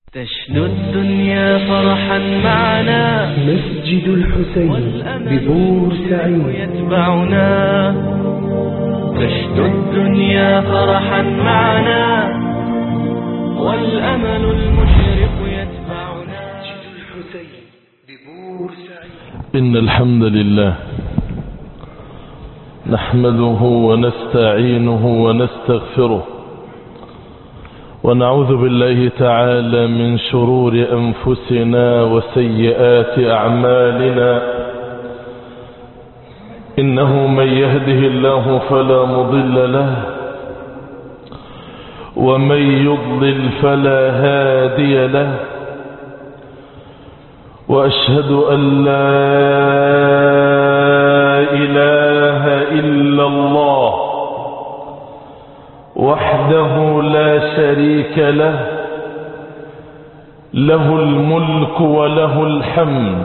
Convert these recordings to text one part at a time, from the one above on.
تشنو الدنيا فرحا معنا مسجد الحسين ببور سعيد يتبعنا تشنو الدنيا فرحا معنا والأمل المشرق يتبعنا مسجد الحسين ببور سعيد إن الحمد لله نحمده ونستعينه ونستغفره ونعوذ بالله تعالى من شرور أنفسنا وسيئات أعمالنا إنه من يهده الله فلا مضل له ومن يضلل فلا هادي له وأشهد أن لا إله إلا الله وحده لا شريك له له الملك وله الحمد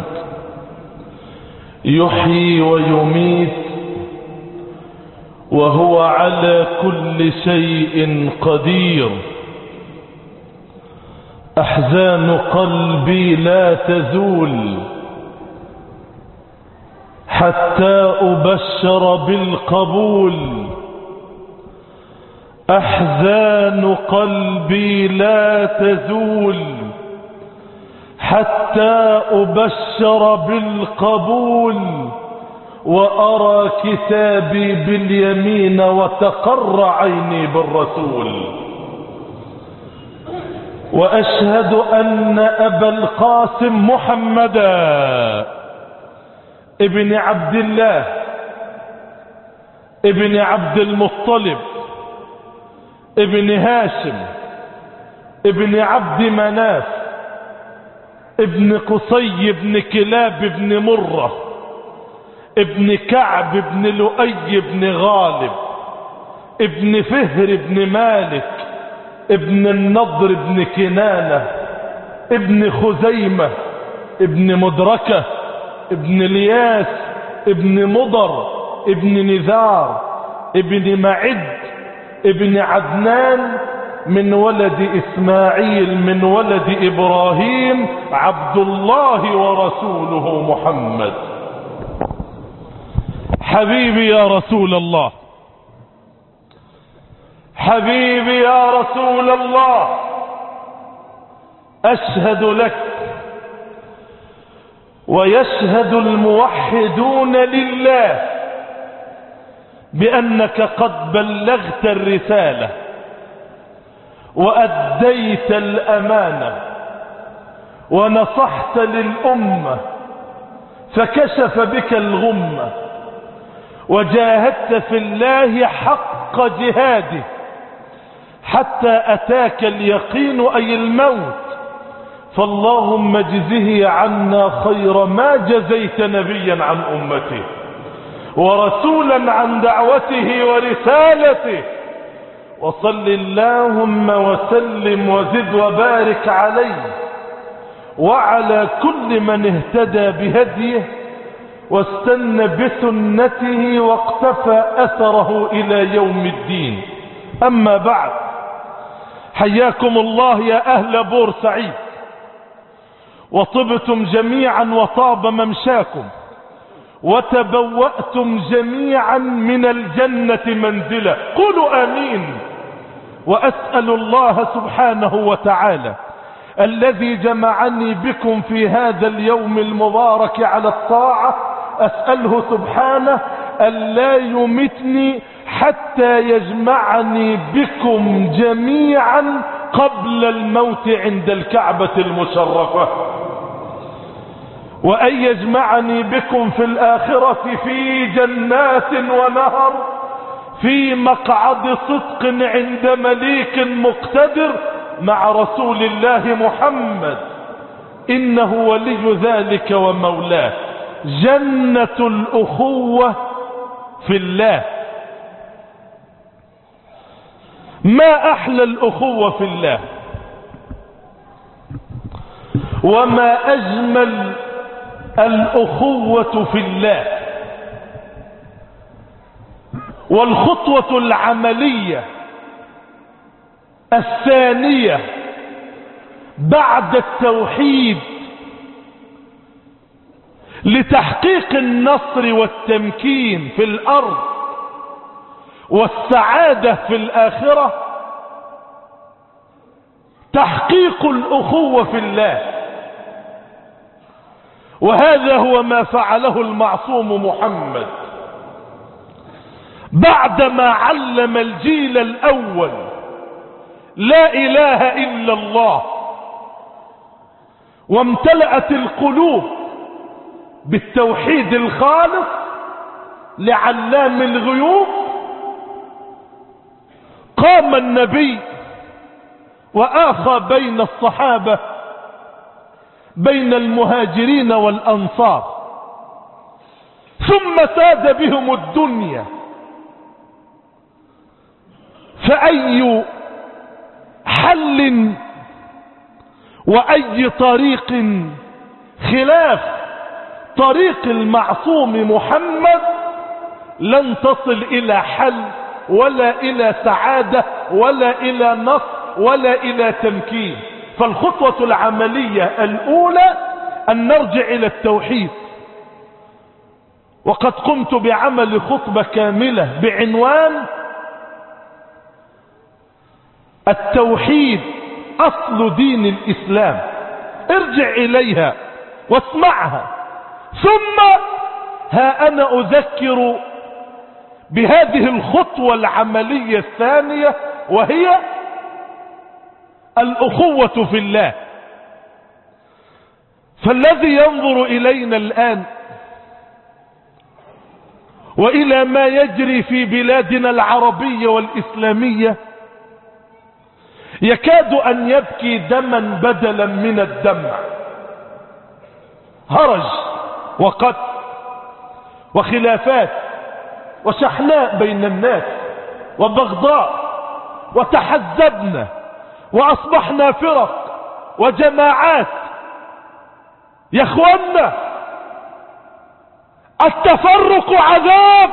يحيي ويميت وهو على كل شيء قدير أحزان قلبي لا تزول حتى أبشر بالقبول أحزان قلبي لا تزول حتى أبشر بالقبول وأرى كتابي باليمين وتقر عيني بالرسول وأشهد أن أبا القاسم محمدا ابن عبد الله ابن عبد المطلب ابن هاشم ابن عبد مناف ابن قصي ابن كلاب ابن مرة ابن كعب ابن لؤي ابن غالب ابن فهر ابن مالك ابن النضر ابن كنانة ابن خزيمة ابن مدركة ابن الياس ابن مضر ابن نذار ابن معد ابن عدنان من ولد إسماعيل من ولد إبراهيم عبد الله ورسوله محمد حبيبي يا رسول الله حبيبي يا رسول الله أشهد لك ويشهد الموحدون لله بأنك قد بلغت الرسالة وأديت الأمانة ونصحت للأمة فكشف بك الغمة وجاهدت في الله حق جهاده حتى أتاك اليقين أي الموت فاللهم اجزه عنا خير ما جزيت نبيا عن أمته ورسولا عن دعوته ورسالته وصل اللهم وسلم وزد وبارك عليه وعلى كل من اهتدى بهديه واستنى بسنته واقتفى أثره إلى يوم الدين أما بعد حياكم الله يا أهل بورسعيد وطبتم جميعا وطاب ممشاكم وتبوأتم جميعا من الجنة منزلا قولوا آمين وأسأل الله سبحانه وتعالى الذي جمعني بكم في هذا اليوم المبارك على الطاعة أسأله سبحانه ألا يمتني حتى يجمعني بكم جميعا قبل الموت عند الكعبة المشرفة وأن يجمعني بكم في الآخرة في جنات ونهر في مقعد صدق عند مليك مقتدر مع رسول الله محمد إنه ولي ذلك ومولاه جنة الأخوة في الله ما أحلى الأخوة في الله وما أجمل الأخوة في الله والخطوة العملية الثانية بعد التوحيد لتحقيق النصر والتمكين في الأرض والسعادة في الآخرة تحقيق الأخوة في الله وهذا هو ما فعله المعصوم محمد بعدما علم الجيل الأول لا إله إلا الله وامتلأت القلوب بالتوحيد الخالص لعلام الغيوب قام النبي وآخى بين الصحابة بين المهاجرين والأنصار ثم ساد بهم الدنيا فأي حل وأي طريق خلاف طريق المعصوم محمد لن تصل إلى حل ولا إلى سعادة ولا إلى نصر ولا إلى تمكين فالخطوة العملية الأولى أن نرجع إلى التوحيد وقد قمت بعمل خطبة كاملة بعنوان التوحيد أصل دين الإسلام ارجع إليها واسمعها ثم ها أنا أذكر بهذه الخطوة العملية الثانية وهي الأخوة في الله فالذي ينظر إلينا الآن وإلى ما يجري في بلادنا العربية والإسلامية يكاد أن يبكي دما بدلا من الدمع هرج وقتل وخلافات وشحناء بين الناس وبغضاء وتحزبنا وأصبحنا فرق وجماعات يا اخوانا التفرق عذاب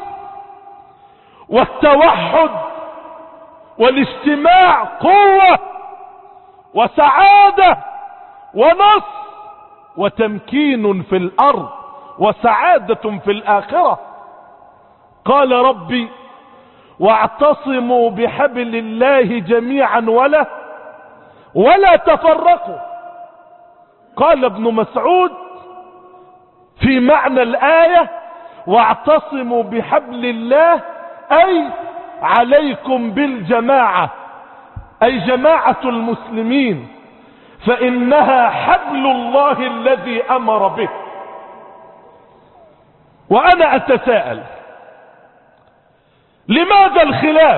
والتوحد والاجتماع قوة وسعادة ونصر وتمكين في الأرض وسعادة في الآخرة قال ربي واعتصموا بحبل الله جميعا ولا ولا تفرقوا قال ابن مسعود في معنى الآية واعتصموا بحبل الله أي عليكم بالجماعة أي جماعة المسلمين فإنها حبل الله الذي أمر به وأنا أتساءل لماذا الخلاف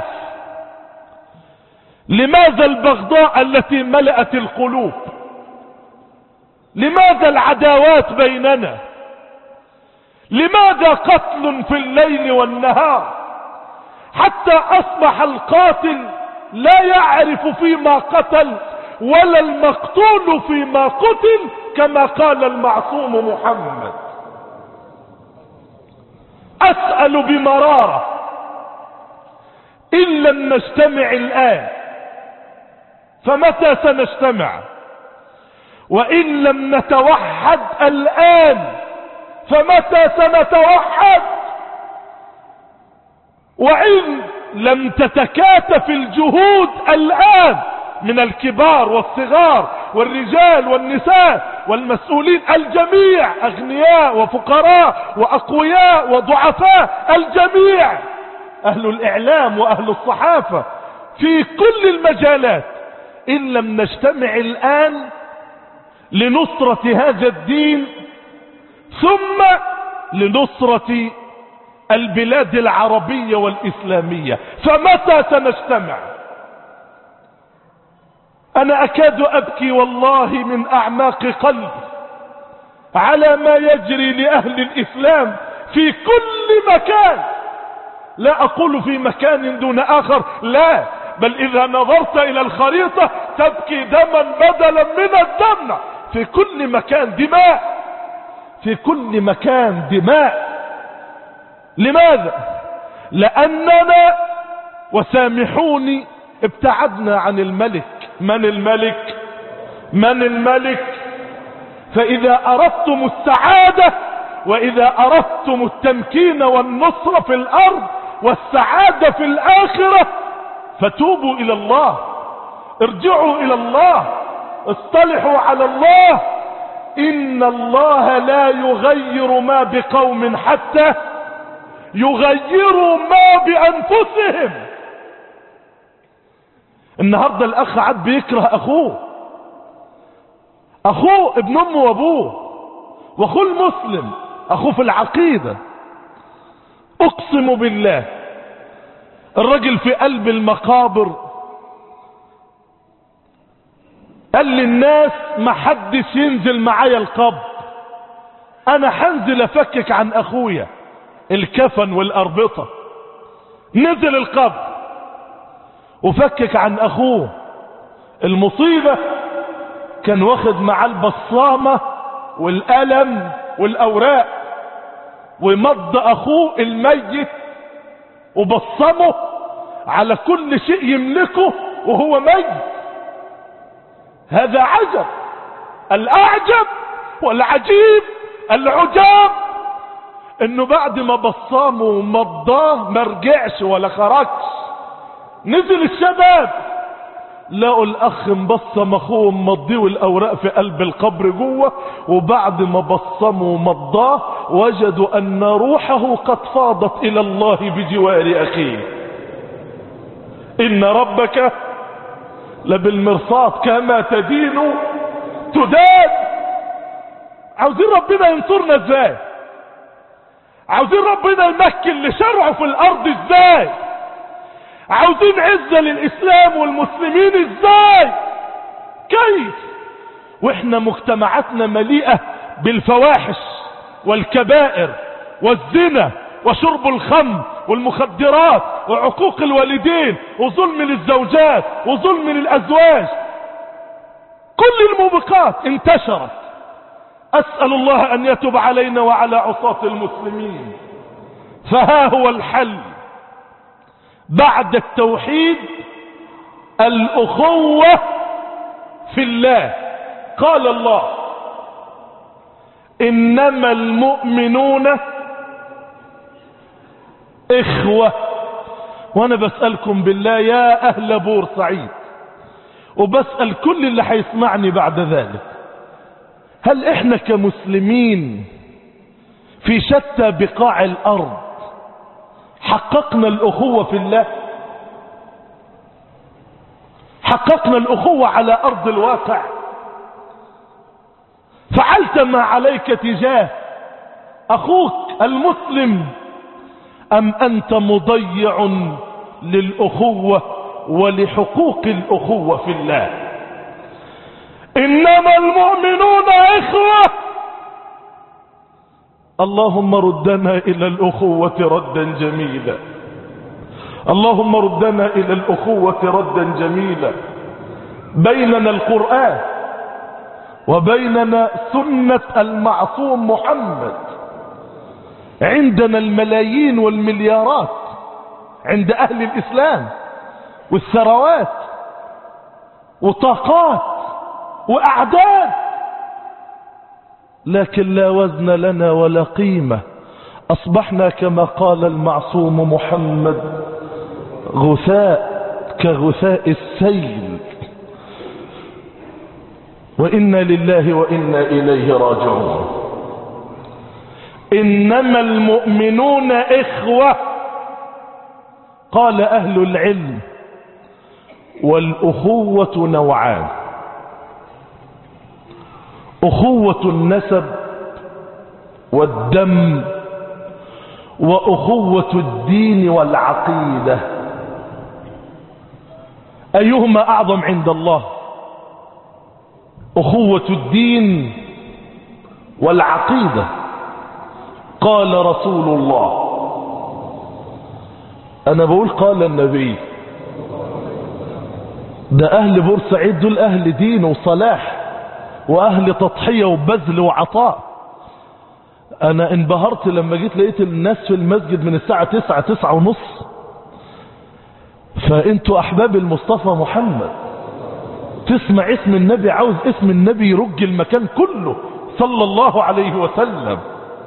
لماذا البغضاء التي ملأت القلوب لماذا العداوات بيننا لماذا قتل في الليل والنهار حتى اصبح القاتل لا يعرف فيما قتل ولا المقتول فيما قتل كما قال المعصوم محمد اسأل بمرارة ان لم نجتمع الان فمتى سنجتمع وان لم نتوحد الان فمتى سنتوحد وإن لم تتكاتف الجهود الآن من الكبار والصغار والرجال والنساء والمسؤولين الجميع أغنياء وفقراء وأقوياء وضعفاء الجميع أهل الإعلام وأهل الصحافة في كل المجالات إن لم نجتمع الآن لنصرة هذا الدين ثم لنصرة البلاد العربية والإسلامية فمتى سنجتمع أنا أكاد أبكي والله من أعماق قلبي على ما يجري لأهل الإسلام في كل مكان لا أقول في مكان دون آخر لا بل إذا نظرت إلى الخريطة تبكي دما بدلا من الدم في كل مكان دماء في كل مكان دماء لماذا لأننا وسامحوني ابتعدنا عن الملك من الملك من الملك فإذا أردتم السعادة وإذا أردتم التمكين والنصر في الأرض والسعادة في الآخرة فتوبوا إلى الله ارجعوا إلى الله اصطلحوا على الله إن الله لا يغير ما بقوم حتى يغيروا ما بأنفسهم النهاردة الأخ عاد بيكره أخوه أخوه ابن أمه وأبوه وأخوه المسلم أخوه في العقيدة أقسم بالله الرجل في قلب المقابر قال للناس ما حدش ينزل معايا القبر انا هنزل افكك عن اخويا الكفن والاربطة نزل القبر وفكك عن اخوه المصيبة كان واخد معاه البصامة والقلم والاوراق ومض اخوه الميت وبصمه على كل شيء يملكه وهو ميت هذا عجب الاعجب والعجيب العجاب انه بعد ما بصامه ومضاه ما رجعش ولا خرجش نزل الشباب لقوا الاخ مبصم اخوه مضيه والاوراق في قلب القبر جوه وبعد ما بصموا ومضاه وجدوا ان روحه قد فاضت الى الله بجوار اخيه ان ربك لبالمرصاد كما تدين تدان عاوزين ربنا ينصرنا ازاي عاوزين ربنا يمكن لشرعه في الارض ازاي عاوزين عزة للاسلام والمسلمين ازاي كيف واحنا مجتمعاتنا مليئة بالفواحش والكبائر والزنا وشرب الخمر والمخدرات وعقوق الوالدين وظلم للزوجات وظلم للازواج كل الموبقات انتشرت اسأل الله ان يتب علينا وعلى عصاة المسلمين فها هو الحل بعد التوحيد الاخوة في الله قال الله انما المؤمنون اخوة وانا بسألكم بالله يا اهل بورسعيد وبسأل كل اللي هيسمعني بعد ذلك هل احنا كمسلمين في شتى بقاع الارض حققنا الاخوة في الله حققنا الاخوة على ارض الواقع فعلت ما عليك تجاه اخوك المسلم ام انت مضيع للاخوة ولحقوق الاخوة في الله انما المؤمنون اخوة اللهم ردنا الى الاخوة ردا جميلا اللهم ردنا الى الاخوة ردا جميلا بيننا القرآن وبيننا سنة المعصوم محمد عندنا الملايين والمليارات عند اهل الاسلام والثروات وطاقات واعداد لكن لا وزن لنا ولا قيمة اصبحنا كما قال المعصوم محمد غثاء كغثاء السيل وإنا لله وإنا إليه راجعون إنما المؤمنون إخوة قال أهل العلم والأخوة نوعان أخوة النسب والدم وأخوة الدين والعقيدة أيهما أعظم عند الله أخوة الدين والعقيدة قال رسول الله أنا بقول قال النبي ده أهل بورسعيد دول أهل دين وصلاح وأهل تضحية وبذل وعطاء أنا انبهرت لما جيت لقيت الناس في المسجد من الساعة تسعة تسعة ونص فأنتوا أحباب المصطفى محمد تسمع اسم النبي عاوز اسم النبي يرج المكان كله صلى الله عليه وسلم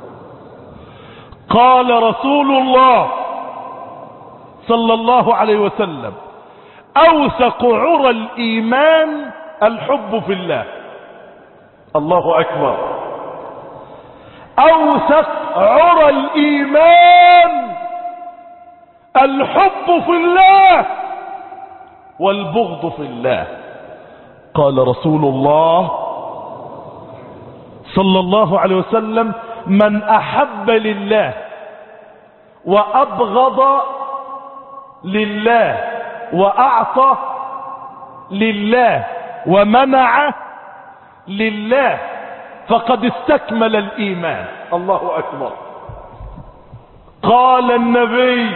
قال رسول الله صلى الله عليه وسلم اوثق عرى الايمان الحب في الله الله اكبر اوثق عرى الايمان الحب في الله والبغض في الله قال رسول الله صلى الله عليه وسلم من احب لله وابغض لله واعطى لله ومنع لله فقد استكمل الايمان الله اكبر قال النبي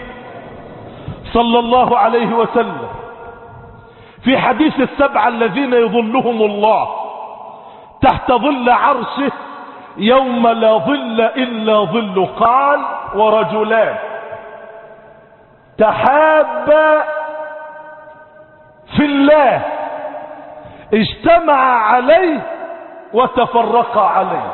صلى الله عليه وسلم في حديث السبعة الذين يظلهم الله تحت ظل عرشه يوم لا ظل إلا ظل قال ورجلان تحابا في الله اجتمع عليه وتفرقا عليه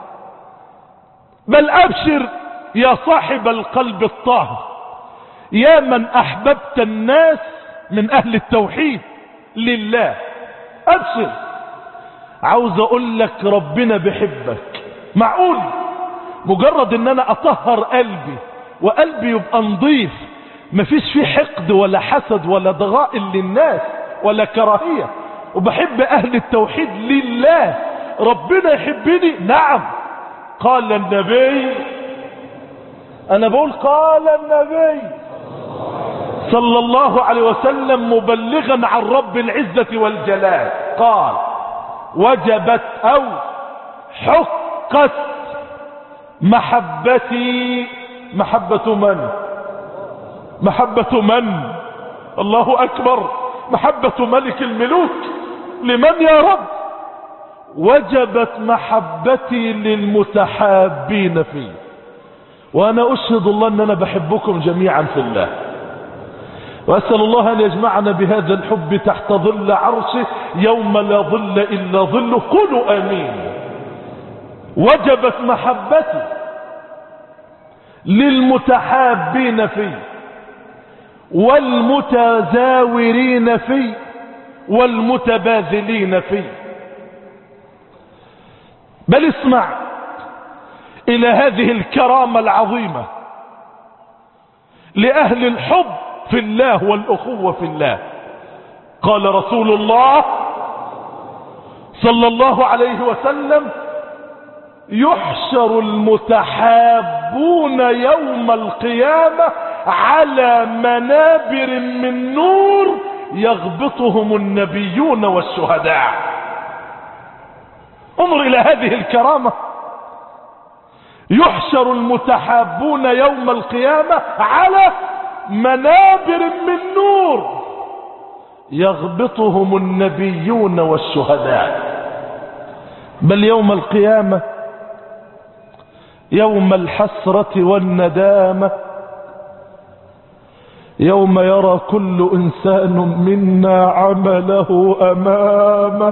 بل أبشر يا صاحب القلب الطاهر يا من أحببت الناس من أهل التوحيد لله أبشر عاوز أقول لك ربنا بحبك معقول مجرد ان انا اطهر قلبي وقلبي يبقى نظيف مفيش فيه حقد ولا حسد ولا ضغائن للناس ولا كراهية وبحب اهل التوحيد لله ربنا يحبني نعم قال النبي انا بقول قال النبي صلى الله عليه وسلم مبلغا عن رب العزة والجلال قال وجبت او حقت محبتي محبة من محبة من الله اكبر محبة ملك الملوك لمن يا رب وجبت محبتي للمتحابين فيه وانا اشهد الله ان انا بحبكم جميعا في الله واسأل الله ان يجمعنا بهذا الحب تحت ظل عرشه يوم لا ظل الا ظله قولوا امين وجبت محبتي للمتحابين فيه والمتزاورين فيه والمتباذلين فيه بل اسمع الى هذه الكرامة العظيمة لأهل الحب في الله والأخوة في الله قال رسول الله صلى الله عليه وسلم يحشر المتحابون يوم القيامة على منابر من نور يغبطهم النبيون والشهداء انظر الى هذه الكرامة يحشر المتحابون يوم القيامة على منابر من نور يغبطهم النبيون والشهداء بل يوم القيامة يوم الحسرة والندامة يوم يرى كل إنسان منا عمله أمامه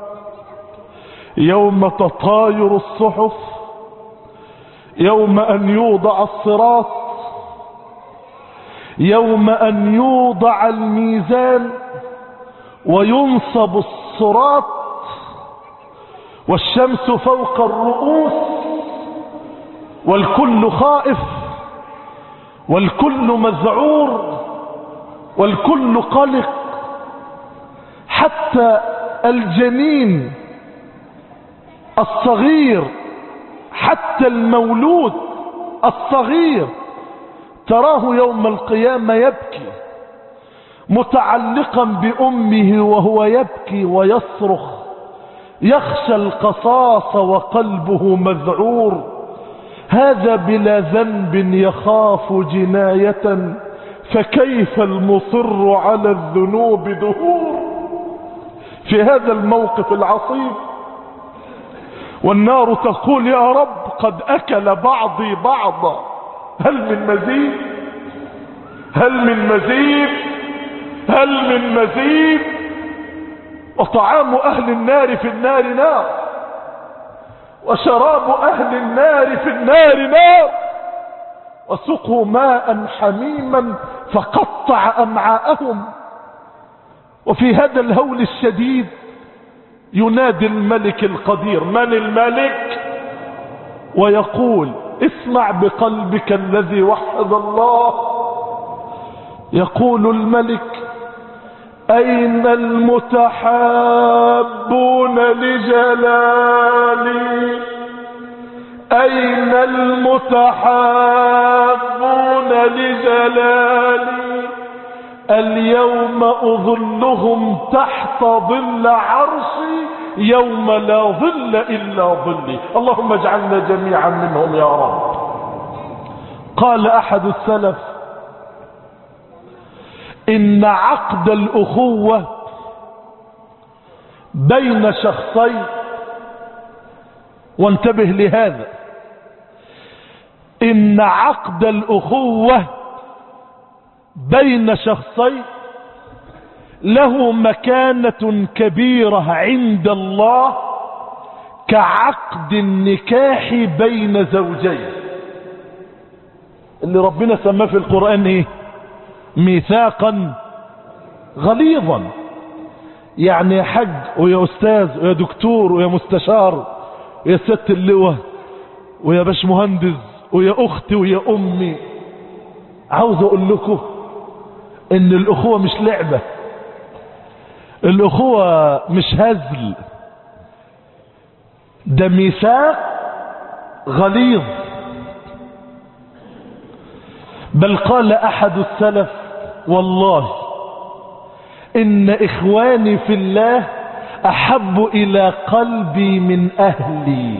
يوم تطاير الصحف يوم أن يوضع الصراط يوم أن يوضع الميزان وينصب الصراط والشمس فوق الرؤوس والكل خائف والكل مذعور والكل قلق حتى الجنين الصغير حتى المولود الصغير تراه يوم القيامة يبكي متعلقا بأمه وهو يبكي ويصرخ يخشى القصاص وقلبه مذعور هذا بلا ذنب يخاف جناية فكيف المصر على الذنوب دهور في هذا الموقف العصيب والنار تقول يا رب قد أكل بعضي بعضا هل من مزيد هل من مزيد هل من مزيد وطعام أهل النار في النار نار وشراب أهل النار في النار نار وسقوا ماء حميما فقطع أمعاءهم وفي هذا الهول الشديد ينادي الملك القدير من الملك ويقول اسمع بقلبك الذي وحد الله يقول الملك أين المتحابون لجلالي أين المتحابون لجلالي اليوم أظلهم تحت ظل عرشي يوم لا ظل إلا ظلي اللهم اجعلنا جميعا منهم يا رب قال أحد السلف إن عقد الأخوة بين شخصين وانتبه لهذا إن عقد الأخوة بين شخصين له مكانة كبيرة عند الله كعقد النكاح بين زوجين اللي ربنا سماه في القرآن ايه ميثاقا غليظا يعني يا حج ويا استاذ ويا دكتور ويا مستشار ويا ست اللواء ويا باش مهندس ويا اختي ويا امي عاوز اقول لكم ان الاخوة مش لعبة الاخوة مش هزل ده ميثاق غليظ بل قال احد السلف والله ان اخواني في الله احب الى قلبي من اهلي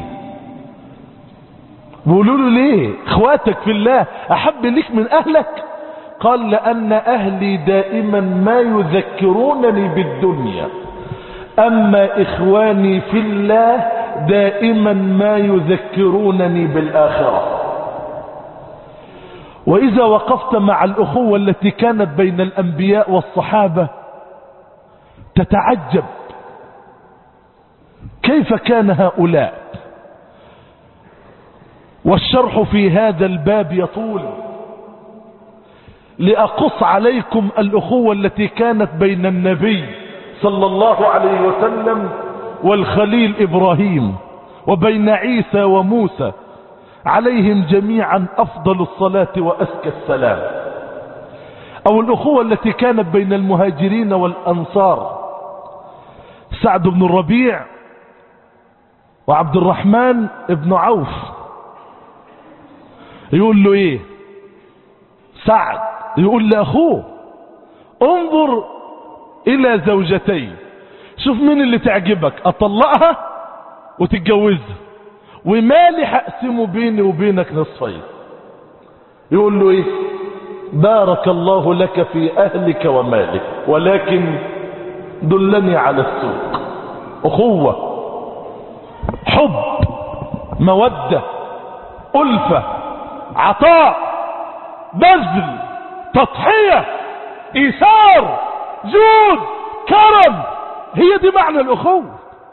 بيقولوا له ليه اخواتك في الله احب ليك من اهلك قال لان اهلي دائما ما يذكرونني بالدنيا اما اخواني في الله دائما ما يذكرونني بالاخره واذا وقفت مع الاخوه التي كانت بين الانبياء والصحابه تتعجب كيف كان هؤلاء والشرح في هذا الباب يطول لأقص عليكم الأخوة التي كانت بين النبي صلى الله عليه وسلم والخليل إبراهيم وبين عيسى وموسى عليهم جميعا أفضل الصلاة وأزكى السلام أو الأخوة التي كانت بين المهاجرين والأنصار سعد بن الربيع وعبد الرحمن بن عوف يقول له ايه سعد يقول لاخوه انظر الى زوجتين شوف مين اللي تعجبك اطلقها وتتجوزها ومالي هقسمه بيني وبينك نصفين يقول له ايه بارك الله لك في اهلك ومالك ولكن دلني على السوق اخوة حب مودة ألفة عطاء بذل تضحية إيثار جود كرم هي دي معنى الأخوة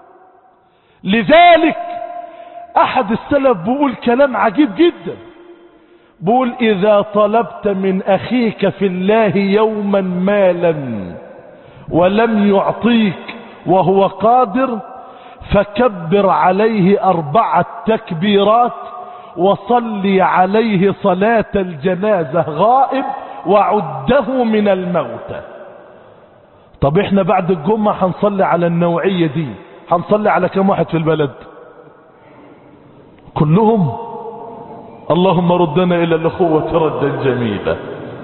لذلك أحد السلف بيقول كلام عجيب جدا بيقول إذا طلبت من أخيك في الله يوما مالا ولم يعطيك وهو قادر فكبر عليه أربعة تكبيرات وصلي عليه صلاة الجنازة غائب وعده من الموتى طب احنا بعد الجمعة هنصلي على النوعية دي هنصلي على كم واحد في البلد كلهم اللهم ردنا الى الاخوة ردا جميلا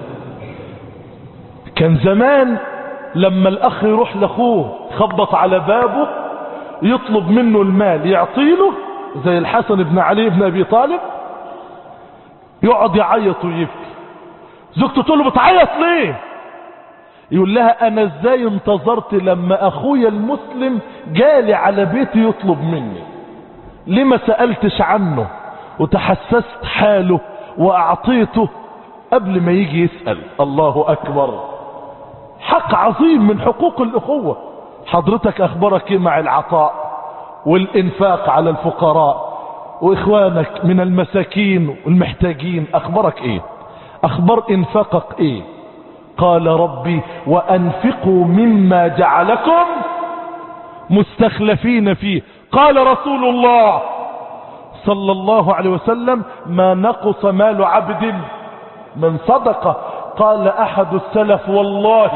كان زمان لما الاخ يروح لاخوه خبط على بابه يطلب منه المال يعطيله زي الحسن بن علي بن ابي طالب يقعد يعيط ويبكي زوجته تقول له بتعيط ليه يقول لها انا ازاي انتظرت لما اخويا المسلم جالي على بيتي يطلب مني ليه ما سألتش عنه وتحسست حاله واعطيته قبل ما يجي يسأل الله اكبر حق عظيم من حقوق الاخوة حضرتك اخبارك ايه مع العطاء والانفاق على الفقراء واخوانك من المساكين والمحتاجين اخبارك ايه اخبار انفاقك ايه قال ربي وانفقوا مما جعلكم مستخلفين فيه قال رسول الله صلى الله عليه وسلم ما نقص مال عبد من صدقة قال احد السلف والله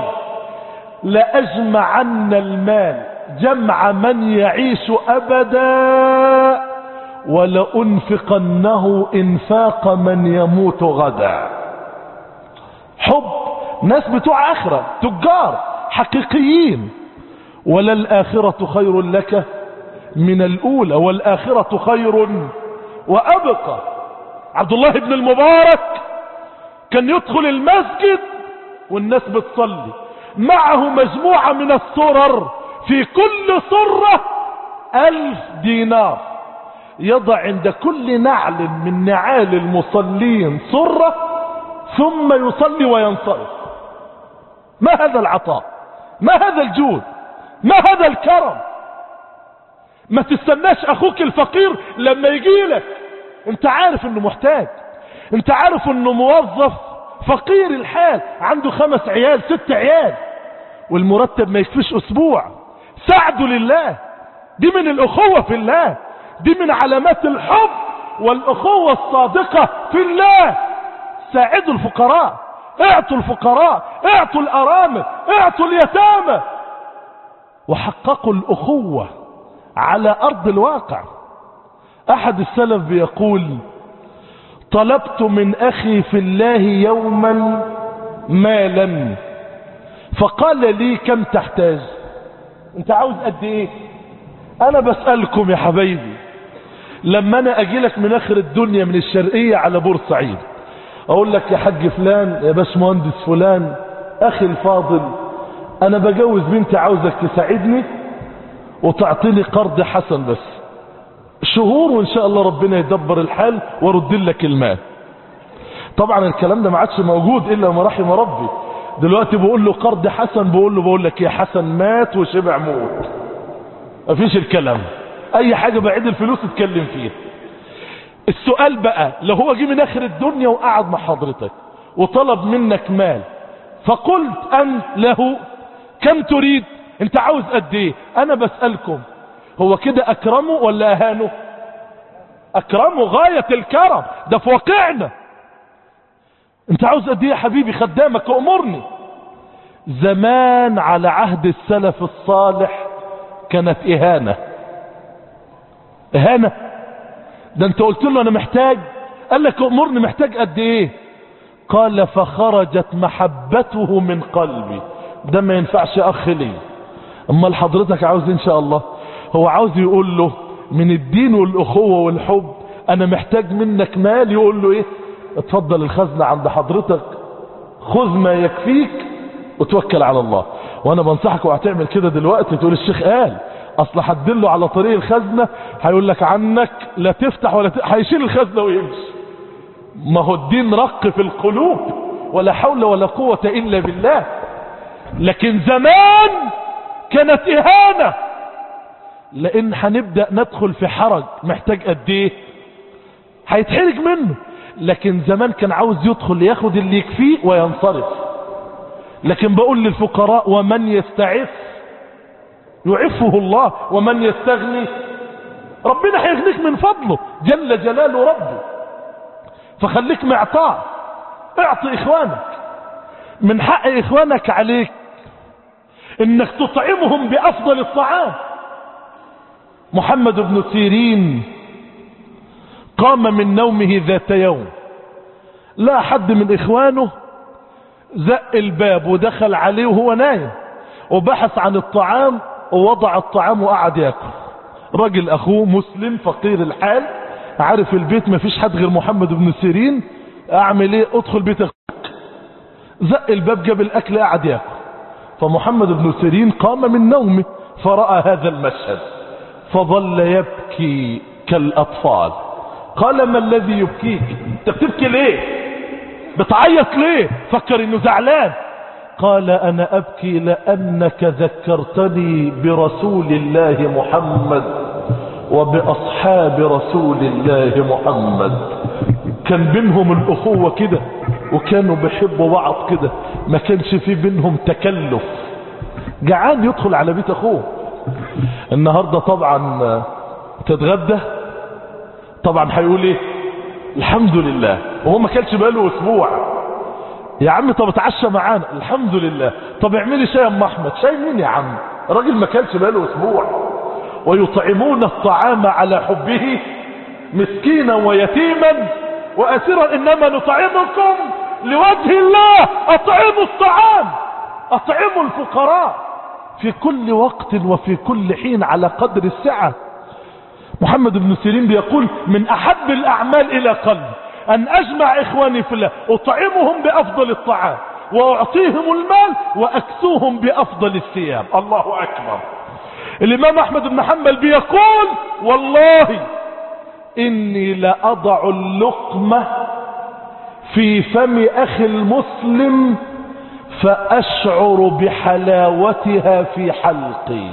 لأجمعن المال جمع من يعيش أبدا ولأنفقنه إنفاق من يموت غدا حب ناس بتوع آخرة تجار حقيقيين ولا الآخرة خير لك من الأولى والآخرة خير وأبقى عبد الله بن المبارك كان يدخل المسجد والناس بتصلي معه مجموعة من السرر في كل سرة ألف دينار يضع عند كل نعل من نعال المصلين سرة ثم يصلي وينصرف ما هذا العطاء ما هذا الجود ما هذا الكرم ما تستناش اخوك الفقير لما يجي لك انت عارف انه محتاج انت عارف انه موظف فقير الحال عنده خمس عيال ست عيال والمرتب ما يكفيش اسبوع ساعده لله دي من الاخوة في الله دي من علامات الحب والاخوة الصادقة في الله ساعدوا الفقراء اعطوا الفقراء اعطوا الارامل اعطوا اليتامى وحققوا الاخوة على ارض الواقع احد السلف بيقول طلبت من اخي في الله يوما مالا فقال لي كم تحتاج انت عاوز قد ايه انا بسألكم يا حبايبي لما انا اجي لك من اخر الدنيا من الشرقية على بورسعيد اقول لك يا حاج فلان يا باش مهندس فلان اخي الفاضل انا بجوز بنتي عاوزك تساعدني وتعطيني قرض حسن بس شهور وان شاء الله ربنا يدبر الحال وارد لك المال طبعا الكلام ده ما عادش موجود الا ما رحم ربي دلوقتي بقول له قرض حسن بقول له بقول لك يا حسن مات وشبع موت مفيش الكلام اي حاجة بعيد الفلوس اتكلم فيها السؤال بقى لو هو جه من اخر الدنيا وقعد مع حضرتك وطلب منك مال فقلت انت له كم تريد انت عاوز قد ايه انا بسألكم هو كده اكرمه ولا اهانه اكرمه غاية الكرم ده في واقعنا انت عاوز قد ايه يا حبيبي خدامك امرني زمان على عهد السلف الصالح كانت اهانة اهانة ده انت قلت له انا محتاج قال لك امرني محتاج قد ايه قال فخرجت محبته من قلبي ده ما ينفعش اخ لي اما حضرتك عاوز ان شاء الله هو عاوز يقول له من الدين والاخوة والحب انا محتاج منك مال يقول له ايه اتفضل الخزنة عند حضرتك خذ ما يكفيك وتوكل على الله وانا بنصحك وهتعمل كده دلوقتي تقول الشيخ قال اصل هتدله على طريق الخزنة هيقول لك عنك لا تفتح ولا ت... هيشيل الخزنة ويمشي ما هو الدين رق في القلوب ولا حول ولا قوة الا بالله لكن زمان كانت اهانة لان هنبدأ ندخل في حرج محتاج قد ايه هيتحرج منه لكن زمان كان عاوز يدخل ياخد اللي يكفيه وينصرف لكن بقول للفقراء ومن يستعف يعفه الله ومن يستغني ربنا هيغنيك من فضله جل جلاله ربه فخليك معطاء اعطي اخوانك من حق اخوانك عليك انك تطعمهم بافضل الطعام محمد بن سيرين قام من نومه ذات يوم لا حد من اخوانه زق الباب ودخل عليه وهو نايم وبحث عن الطعام ووضع الطعام وقعد ياكل راجل اخوه مسلم فقير الحال عارف البيت ما فيش حد غير محمد بن سيرين اعمل ايه ادخل بيت اخوك زق الباب جاب الاكل قعد ياكل فمحمد بن سيرين قام من نومه فرأى هذا المشهد فظل يبكي كالاطفال قال ما الذي يبكيك انت بتبكي ليه بتعيط ليه فكر انه زعلان قال أنا أبكي لأنك ذكرتني برسول الله محمد وبأصحاب رسول الله محمد كان بينهم الأخوة كده وكانوا بيحبوا بعض كده ما كانش في بينهم تكلف جعان يدخل على بيت أخوه النهاردة طبعا تتغدى طبعا هيقول ايه الحمد لله وهو ما كانش بقاله اسبوع يا عم طب اتعشى معانا الحمد لله طب اعملي شاي يا ام احمد شاي مين يا عم راجل ما كانش بقاله اسبوع ويطعمون الطعام على حبه مسكينا ويتيما واسيرا انما نطعمكم لوجه الله اطعموا الطعام اطعموا الفقراء في كل وقت وفي كل حين على قدر السعه محمد بن سيرين بيقول من احب الاعمال الى قلبي ان اجمع اخواني في الله اطعمهم بافضل الطعام واعطيهم المال واكسوهم بافضل الثياب الله اكبر الامام احمد بن حنبل بيقول والله اني لاضع اللقمة في فم اخي المسلم فاشعر بحلاوتها في حلقي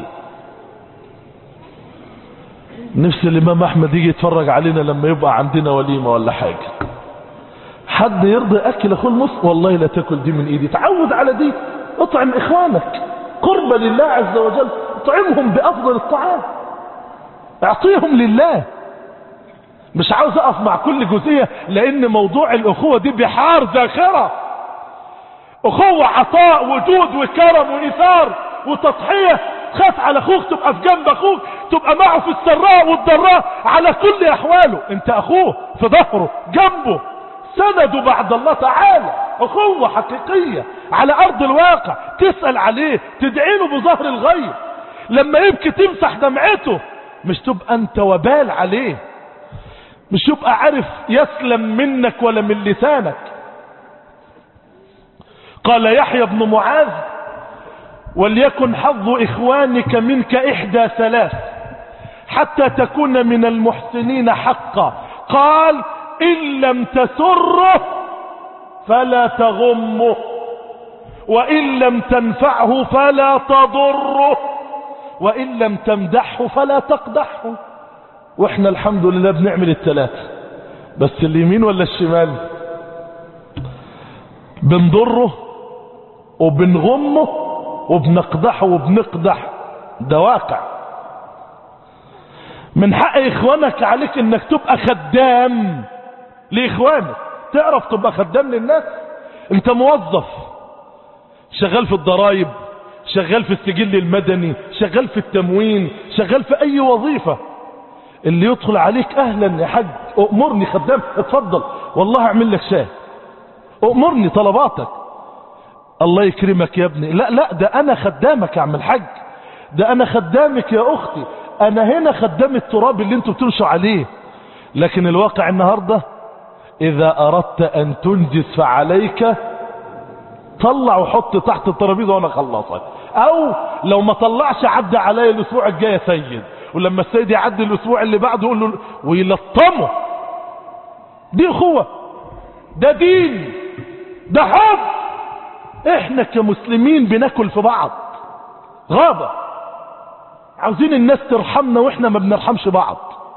نفس الامام احمد يجي يتفرج علينا لما يبقى عندنا وليمة ولا حاجة حد يرضي اكل اخوه المسلم والله لا تاكل دي من ايدي تعود على دي اطعم اخوانك قربة لله عز وجل اطعمهم بافضل الطعام اعطيهم لله مش عاوز اقف مع كل جزئية لان موضوع الاخوة دي بحار ذاخرة اخوة عطاء وجود وكرم وايثار وتضحية خاف على اخوك تبقى في جنب اخوك تبقى معه في السراء والضراء على كل احواله انت اخوه في ظهره جنبه سنده بعد الله تعالى اخوة حقيقية على ارض الواقع تسأل عليه تدعي له بظهر الغيب لما يبكي تمسح دمعته مش تبقى انت وبال عليه مش يبقى عارف يسلم منك ولا من لسانك قال يحيى بن معاذ وليكن حظ إخوانك منك إحدى ثلاث حتى تكون من المحسنين حقا قال إن لم تسره فلا تغمه وإن لم تنفعه فلا تضره وإن لم تمدحه فلا تقدحه واحنا الحمد لله بنعمل الثلاثة بس اليمين ولا الشمال بنضره وبنغمه وبنقدحه وبنقدح ده واقع من حق اخوانك عليك انك تبقى خدام لاخوانك تعرف تبقى خدام للناس انت موظف شغال في الضرائب شغال في السجل المدني شغال في التموين شغال في اي وظيفة اللي يدخل عليك اهلا يا حاج امرني خدام اتفضل والله اعمل لك شاي امرني طلباتك الله يكرمك يا ابني لا لا ده انا خدامك يا عم الحاج ده انا خدامك يا اختي انا هنا خدام التراب اللي انتوا بتمشوا عليه لكن الواقع النهاردة اذا اردت ان تنجز فعليك طلع وحط تحت الترابيزه وانا خلصك او لو ما طلعش عدى عليا الاسبوع الجاي يا سيد ولما السيد يعدي الاسبوع اللي بعده يقول له ويلطمه دي اخوه ده دين ده حب احنا كمسلمين بناكل في بعض غابة عاوزين الناس ترحمنا واحنا ما بنرحمش بعض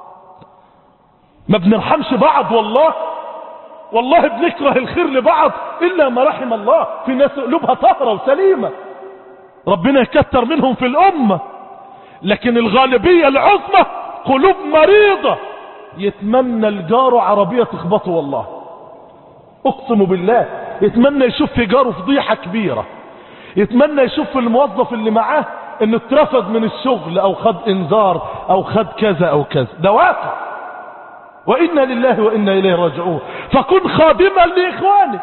ما بنرحمش بعض والله والله بنكره الخير لبعض الا ما رحم الله في ناس قلوبها طاهرة وسليمة ربنا يكتر منهم في الامة لكن الغالبية العظمى قلوب مريضة يتمنى الجار عربية تخبطه والله اقسم بالله يتمنى يشوف في جاره فضيحة كبيرة يتمنى يشوف في الموظف اللي معاه انه اترفض من الشغل او خد انذار او خد كذا او كذا ده واقع وانا لله وانا اليه راجعون فكن خادما لاخوانك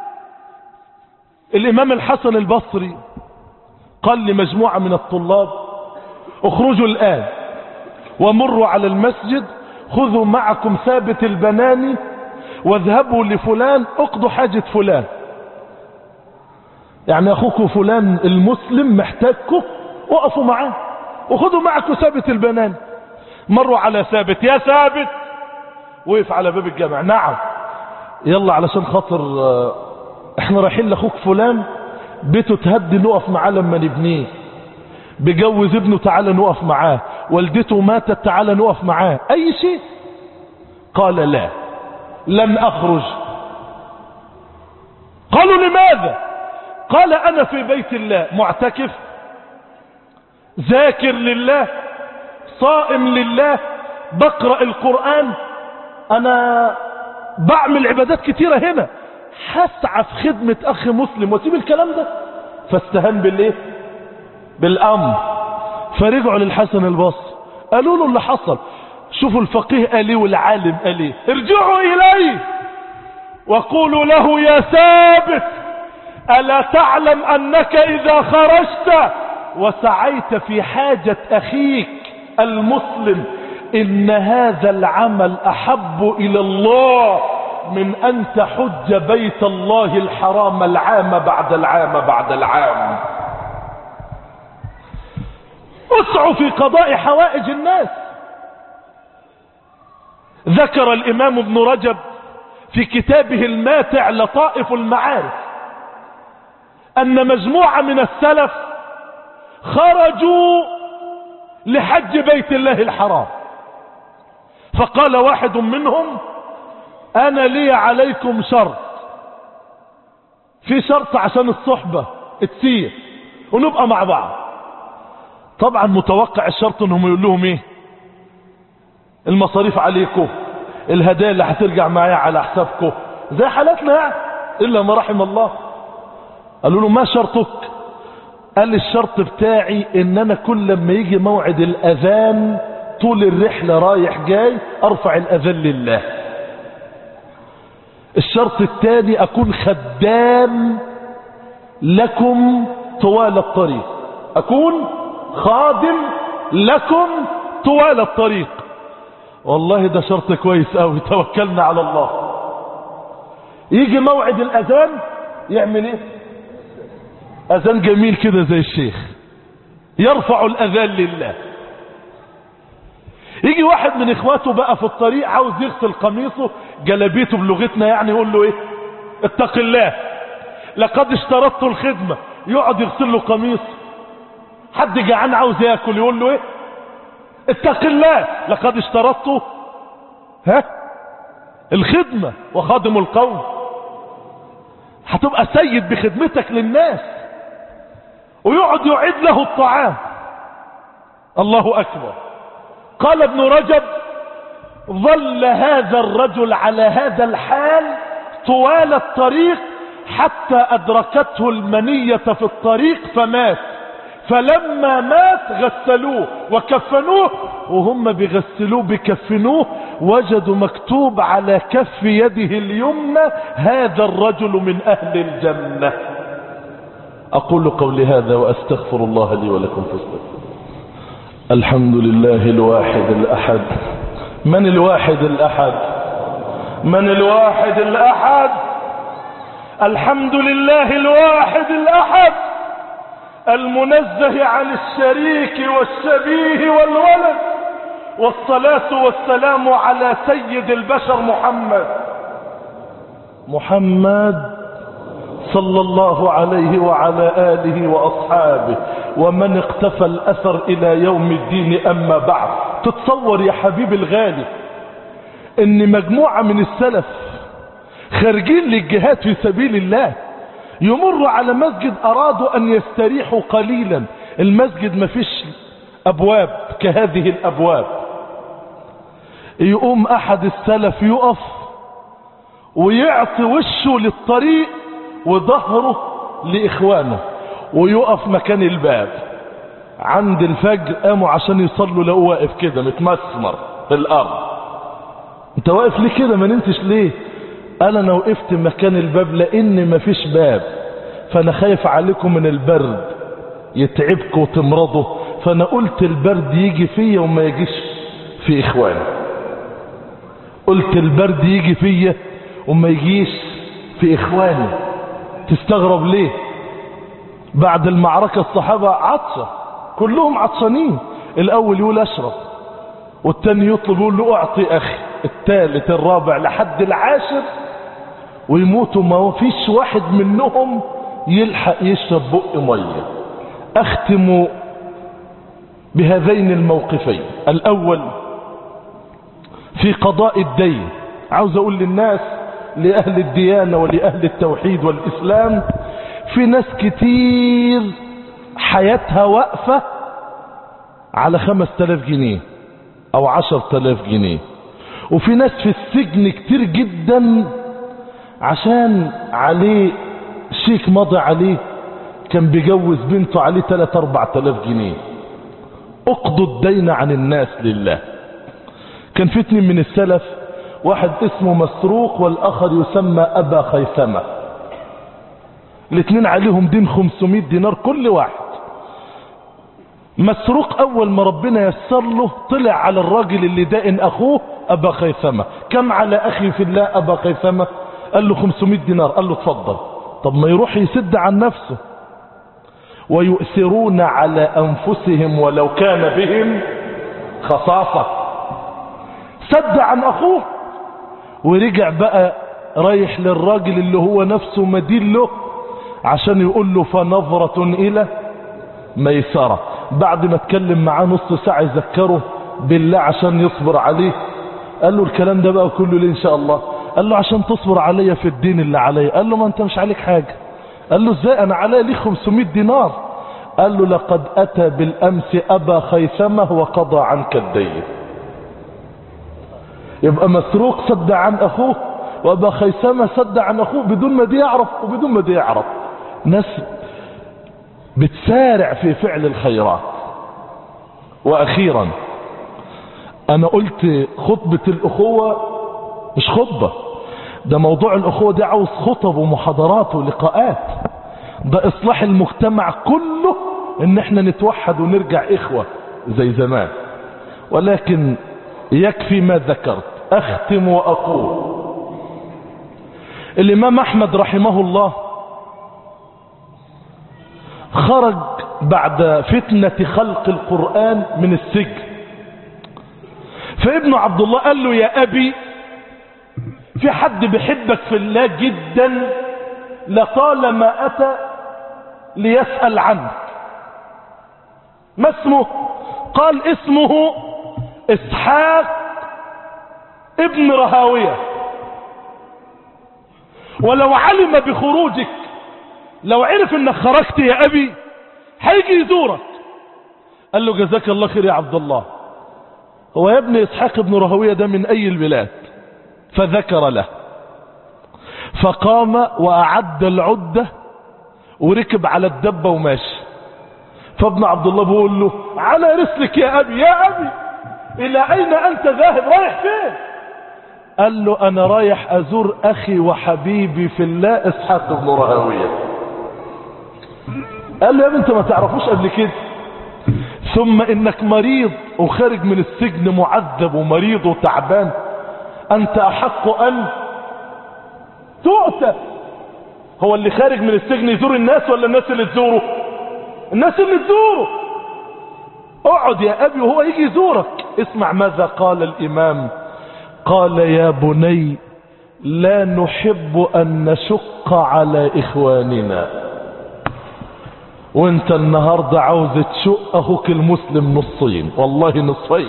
الامام الحسن البصري قال لمجموعة من الطلاب اخرجوا الان ومروا على المسجد خذوا معكم ثابت البناني واذهبوا لفلان اقضوا حاجة فلان يعني اخوكم فلان المسلم محتاجكم وقفوا معاه وخذوا معكم ثابت البنان مروا على ثابت يا ثابت وقف على باب الجامع نعم يلا علشان خاطر احنا رايحين لاخوك فلان بيته تهدي نقف معاه لما نبنيه بجوز ابنه تعالى نقف معاه والدته ماتت تعالى نقف معاه اي شيء قال لا لن اخرج قالوا لماذا قال انا في بيت الله معتكف ذاكر لله صائم لله بقرأ القرآن انا بعمل عبادات كتيرة هنا هسعى في خدمة اخ مسلم واسيب الكلام ده فاستهان بالايه بالامر فرجعوا للحسن البصري قالوا له اللي حصل شوفوا الفقيه قال ايه والعالم قال ايه ارجعوا اليه وقولوا له يا ثابت الا تعلم انك اذا خرجت وسعيت في حاجة اخيك المسلم ان هذا العمل احب الى الله من ان تحج بيت الله الحرام العام بعد العام بعد العام اسعوا في قضاء حوائج الناس ذكر الامام ابن رجب في كتابه الماتع لطائف المعارف ان مجموعة من السلف خرجوا لحج بيت الله الحرام فقال واحد منهم انا لي عليكم شرط في شرط عشان الصحبة تسير ونبقى مع بعض طبعا متوقع الشرط انهم يقول لهم ايه المصاريف عليكم الهدايا اللي هترجع معايا على حسابكم زي حالاتنا يعني الا ما رحم الله قالوا له ما شرطك قال لي الشرط بتاعي ان انا كل لما يجي موعد الاذان طول الرحلة رايح جاي ارفع الاذان لله الشرط الثاني اكون خدام لكم طوال الطريق اكون خادم لكم طوال الطريق والله ده شرط كويس قوي توكلنا على الله يجي موعد الاذان يعمل ايه اذان جميل كده زي الشيخ يرفع الاذان لله يجي واحد من اخواته بقى في الطريق عاوز يغسل قميصه جلبيته بلغتنا يعني يقول له ايه اتق الله لقد اشترطت الخدمة يقعد يغسل له قميص حد جعان عاوز ياكل يقول له ايه اتق الله لقد اشترطت ها الخدمة وخادم القوم هتبقى سيد بخدمتك للناس ويقعد يعيد له الطعام الله اكبر قال ابن رجب ظل هذا الرجل على هذا الحال طوال الطريق حتى ادركته المنية في الطريق فمات فلما مات غسلوه وكفنوه وهم بيغسلوه بيكفنوه وجدوا مكتوب على كف يده اليمنى هذا الرجل من اهل الجنة اقول قولي هذا واستغفر الله لي ولكم فاستغفروا الحمد لله الواحد الاحد من الواحد الاحد من الواحد الاحد الحمد لله الواحد الاحد المنزه عن الشريك والشبيه والولد والصلاة والسلام على سيد البشر محمد محمد صلى الله عليه وعلى آله وأصحابه ومن اقتفى الأثر إلى يوم الدين أما بعد تتصور يا حبيبي الغالي ان مجموعة من السلف خارجين للجهاد في سبيل الله يمروا على مسجد أرادوا أن يستريحوا قليلا المسجد ما فيش أبواب كهذه الأبواب يقوم أحد السلف يقف ويعطي وشه للطريق وظهره لإخوانه ويقف مكان الباب عند الفجر قاموا عشان يصلوا لقوا واقف كده متمسمر في الأرض انت واقف ليه كده ما ننتش ليه قال انا وقفت مكان الباب لان مفيش باب فانا خايف عليكم من البرد يتعبكم وتمرضوا فانا قلت البرد يجي فيا وما يجيش في اخواني قلت البرد يجي فيا وما يجيش في اخواني تستغرب ليه بعد المعركة الصحابة عطشة كلهم عطشانين الاول يقول اشرب والتاني يطلب يقول له اعطي اخي الثالث الرابع لحد العاشر ويموتوا ما فيش واحد منهم يلحق يشرب بق مية اختم بهذين الموقفين الاول في قضاء الدين عاوز اقول للناس لأهل الديانة ولأهل التوحيد والإسلام في ناس كتير حياتها واقفة على خمس تلاف جنيه أو عشر تلاف جنيه وفي ناس في السجن كتير جدا عشان عليه شيك مضى عليه كان بيجوز بنته عليه تلات أربع تلاف جنيه اقضوا الدين عن الناس لله كان في اتنين من السلف واحد اسمه مسروق والاخر يسمى ابا خيثمة الاثنين عليهم دين 500 دينار كل واحد مسروق اول ما ربنا يسر له طلع على الراجل اللي دائن اخوه ابا خيثمة كم على اخي في الله ابا خيثمة قال له 500 دينار قال له اتفضل طب ما يروح يسد عن نفسه ويؤثرون على انفسهم ولو كان بهم خصاصة سد عن اخوه ورجع بقى رايح للراجل اللي هو نفسه مدين له عشان يقول له فنظرة الى ميسرة بعد ما اتكلم معاه نص ساعة يذكره بالله عشان يصبر عليه قال له الكلام ده بقى كله ليه ان شاء الله قال له عشان تصبر عليا في الدين اللي عليا قال له ما انت مش عليك حاجة قال له ازاي انا عليا ليه 500 دينار قال له لقد اتى بالامس ابا خيثمة وقضى عنك الدين يبقى مسروق سد عن اخوه وابا خيثمة سد عن اخوه بدون ما دي يعرف وبدون ما دي يعرف ناس بتسارع في فعل الخيرات واخيرا انا قلت خطبة الاخوة مش خطبة ده موضوع الاخوة دي عاوز خطب ومحاضرات ولقاءات ده اصلاح المجتمع كله ان احنا نتوحد ونرجع اخوة زي زمان ولكن يكفي ما ذكرت اختم واقول الامام احمد رحمه الله خرج بعد فتنة خلق القرآن من السجن فابن عبد الله قال له يا ابي في حد بيحبك في الله جدا لطالما اتى ليسأل عنك ما اسمه قال اسمه اسحاق ابن رهاوية ولو علم بخروجك لو عرف انك خرجت يا ابي هيجي يزورك قال له جزاك الله خير يا عبد الله هو يا ابن اسحاق ابن رهوية ده من اي البلاد فذكر له فقام واعد العدة وركب على الدبة وماشي فابن عبد الله بيقول له على رسلك يا ابي يا ابي الى اين انت ذاهب رايح فين قال له انا رايح ازور اخي وحبيبي في الله اسحاق بن رهوية قال له يا ابني انت ما تعرفوش قبل كده ثم انك مريض وخارج من السجن معذب ومريض وتعبان انت احق ان تؤتى هو اللي خارج من السجن يزور الناس ولا الناس اللي تزوره الناس اللي تزوره اقعد يا ابي وهو يجي يزورك اسمع ماذا قال الامام قال يا بني لا نحب ان نشق على اخواننا وانت النهاردة عاوز تشق اخوك المسلم نصين والله نصفين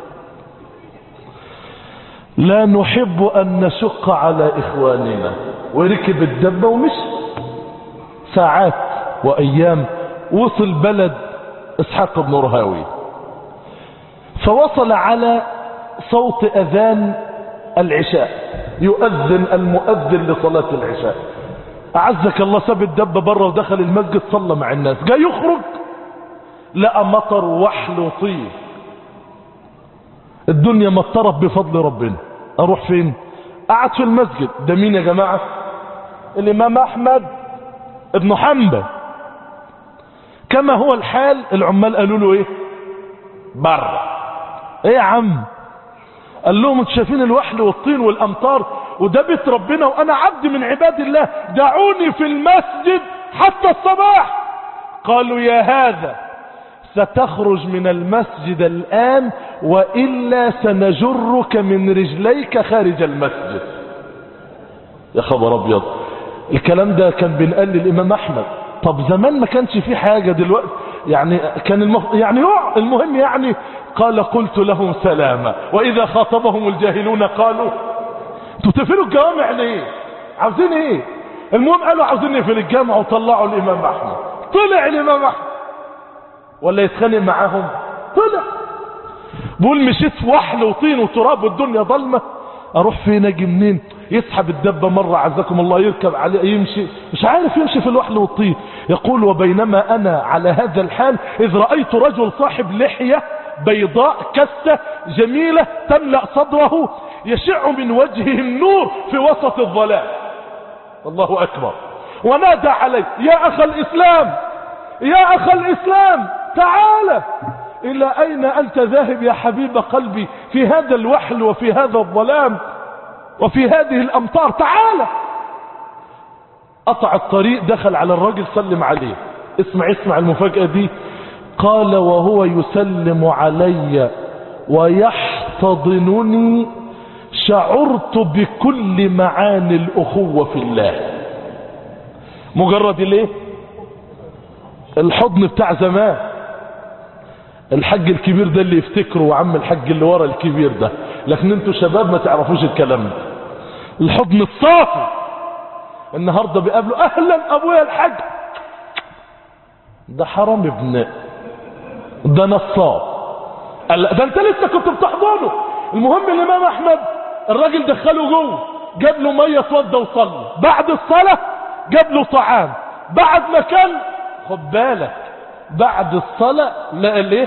لا نحب ان نشق على اخواننا وركب الدبة ومشي ساعات وايام وصل بلد اسحاق بن رهاوي فوصل على صوت اذان العشاء يؤذن المؤذن لصلاة العشاء اعزك الله ساب الدبة بره ودخل المسجد صلى مع الناس جاي يخرج لقى مطر وحل وطين الدنيا مطرت بفضل ربنا اروح فين قعد في المسجد ده مين يا جماعة الامام احمد ابن حنبل كما هو الحال العمال قالوا له ايه بره ايه يا عم قال لهم انتوا شايفين الوحل والطين والامطار وده بيت ربنا وانا عبد من عباد الله دعوني في المسجد حتى الصباح قالوا يا هذا ستخرج من المسجد الان والا سنجرك من رجليك خارج المسجد يا خبر ابيض الكلام ده كان بينقال للامام احمد طب زمان ما كانش في حاجة دلوقتي يعني كان المف... يعني يع- المهم يعني قال قلت لهم سلاما واذا خاطبهم الجاهلون قالوا انتوا تقفلوا الجوامع ليه عاوزين ايه المهم قالوا عاوزين نقفل الجامع وطلعوا الامام احمد طلع الامام احمد ولا يتخانق معاهم طلع بقول مشيت في وحل وطين وتراب والدنيا ضلمه اروح فين اجي منين يسحب الدبه مره عزكم الله يركب عليه يمشي مش عارف يمشي في الوحل والطين يقول وبينما انا على هذا الحال اذ رايت رجل صاحب لحيه بيضاء كسه جميله تملا صدره يشع من وجهه النور في وسط الظلام الله اكبر ونادى علي يا اخ الاسلام يا اخ الاسلام تعال الى اين انت ذاهب يا حبيب قلبي في هذا الوحل وفي هذا الظلام وفي هذه الامطار تعال قطع الطريق دخل على الراجل سلم عليه اسمع اسمع المفاجأة دي قال وهو يسلم علي ويحتضنني شعرت بكل معاني الأخوة في الله مجرد ليه الحضن بتاع زمان الحج الكبير ده اللي يفتكره وعم الحج اللي ورا الكبير ده لكن انتوا شباب ما تعرفوش الكلام ده الحضن الصافي النهارده بيقابلوا اهلا ابويا الحج ده حرام ابن ده نصاب قال لا، ده انت لسه كنت بتحضنه المهم الامام احمد الراجل دخله جوه جاب له ميه اتوضى وصلى بعد الصلاه جاب له طعام بعد ما كان خد بالك بعد الصلاه لقى ليه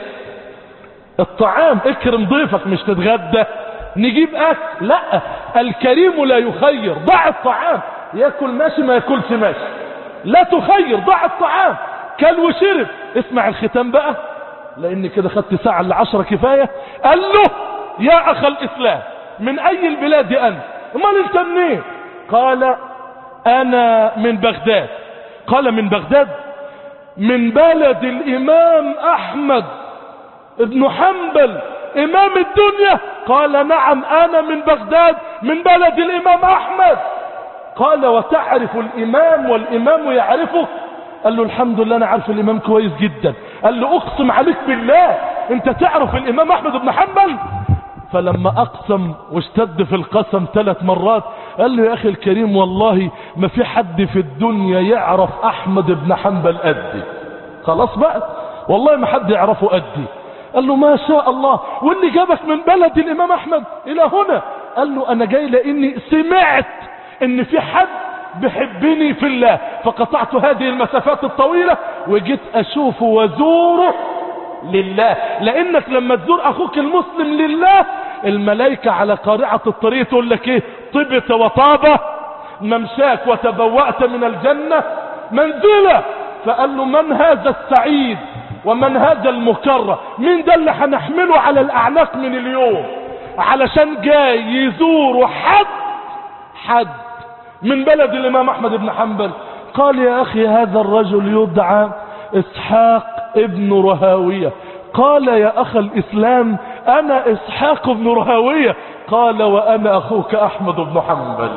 الطعام اكرم ضيفك مش تتغدى نجيب اكل لا الكريم لا يخير ضع الطعام ياكل ماشي ما ياكلش ماشي لا تخير ضع الطعام كل وشرب اسمع الختام بقى لان كده خدت ساعة لعشرة كفاية قال له يا اخ الاسلام من اي البلاد انت امال انت منين قال انا من بغداد قال من بغداد من بلد الامام احمد ابن حنبل امام الدنيا قال نعم انا من بغداد من بلد الامام احمد قال وتعرف الامام والامام يعرفك قال له الحمد لله انا عارف الامام كويس جدا قال له اقسم عليك بالله انت تعرف الامام احمد بن حنبل فلما اقسم واشتد في القسم ثلاث مرات قال له يا اخي الكريم والله ما في حد في الدنيا يعرف احمد بن حنبل قدي خلاص بقى والله ما حد يعرفه قدي قال له ما شاء الله واللي جابك من بلد الامام احمد الى هنا قال له انا جاي لاني سمعت ان في حد بحبني في الله فقطعت هذه المسافات الطويلة وجيت اشوفه وزوره لله لانك لما تزور اخوك المسلم لله الملائكة على قارعة الطريق تقول لك ايه طبت وطاب ممشاك وتبوأت من الجنة منزلة فقال له من هذا السعيد ومن هذا المكرم مين ده اللي هنحمله على الاعناق من اليوم علشان جاي يزور حد حد من بلد الامام احمد بن حنبل قال يا اخي هذا الرجل يدعى اسحاق ابن رهاوية قال يا اخ الاسلام انا اسحاق بن رهاوية قال وانا اخوك احمد بن حنبل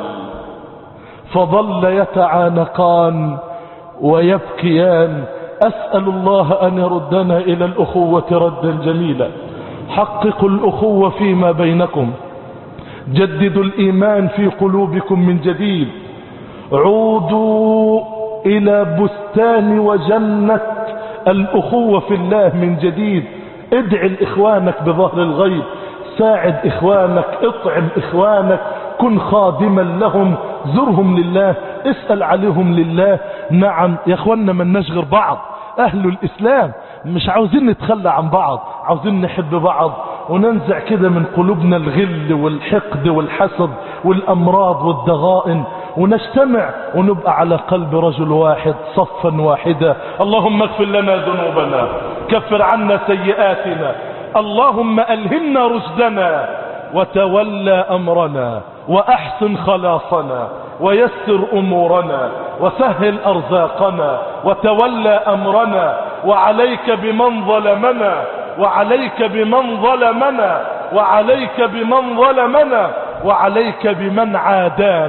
فظل يتعانقان ويبكيان اسأل الله ان يردنا الى الاخوة ردا جميلا حققوا الاخوة فيما بينكم جددوا الايمان في قلوبكم من جديد عودوا الى بستان وجنة الاخوة في الله من جديد ادع لاخوانك بظهر الغيب ساعد اخوانك اطعم اخوانك كن خادما لهم زرهم لله اسأل عليهم لله نعم يا اخوانا من نشغر بعض اهل الاسلام مش عاوزين نتخلى عن بعض عاوزين نحب بعض وننزع كده من قلوبنا الغل والحقد والحسد والامراض والضغائن ونجتمع ونبقى على قلب رجل واحد صفا واحدا اللهم اغفر لنا ذنوبنا كفر عنا سيئاتنا اللهم ألهمنا رشدنا وتولى أمرنا وأحسن خلاصنا ويسر أمورنا وسهل أرزاقنا وتولى أمرنا وعليك بمن ظلمنا وعليك بمن ظلمنا وعليك بمن ظلمنا وعليك بمن عادانا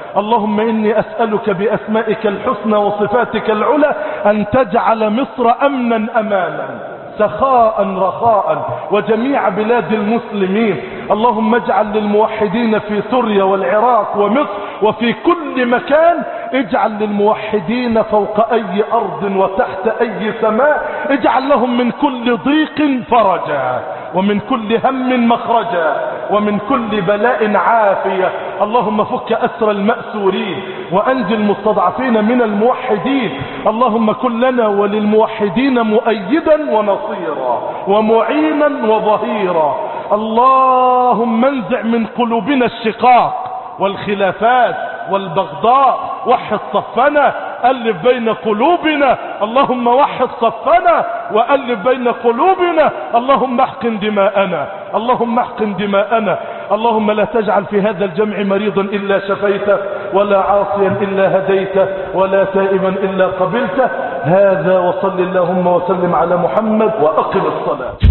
اللهم إني أسألك بأسمائك الحسنى وصفاتك العلى أن تجعل مصر أمنا أمانا سخاء رخاء وجميع بلاد المسلمين اللهم اجعل للموحدين في سوريا والعراق ومصر وفي كل مكان اجعل للموحدين فوق اي ارض وتحت اي سماء اجعل لهم من كل ضيق فرجا ومن كل هم مخرجا ومن كل بلاء عافية اللهم فك أسر المأسورين وأنجي المستضعفين من الموحدين اللهم كن لنا وللموحدين مؤيدا ونصيرا ومعينا وظهيرا اللهم انزع من قلوبنا الشقاق والخلافات والبغضاء وحد صفنا ألف بين قلوبنا اللهم وحد صفنا وألف بين قلوبنا اللهم احقن دماءنا اللهم احقن دماءنا اللهم لا تجعل في هذا الجمع مريضا إلا شفيته ولا عاصيا إلا هديته ولا تائبا إلا قبلته هذا وصل اللهم وسلم على محمد وأقم الصلاة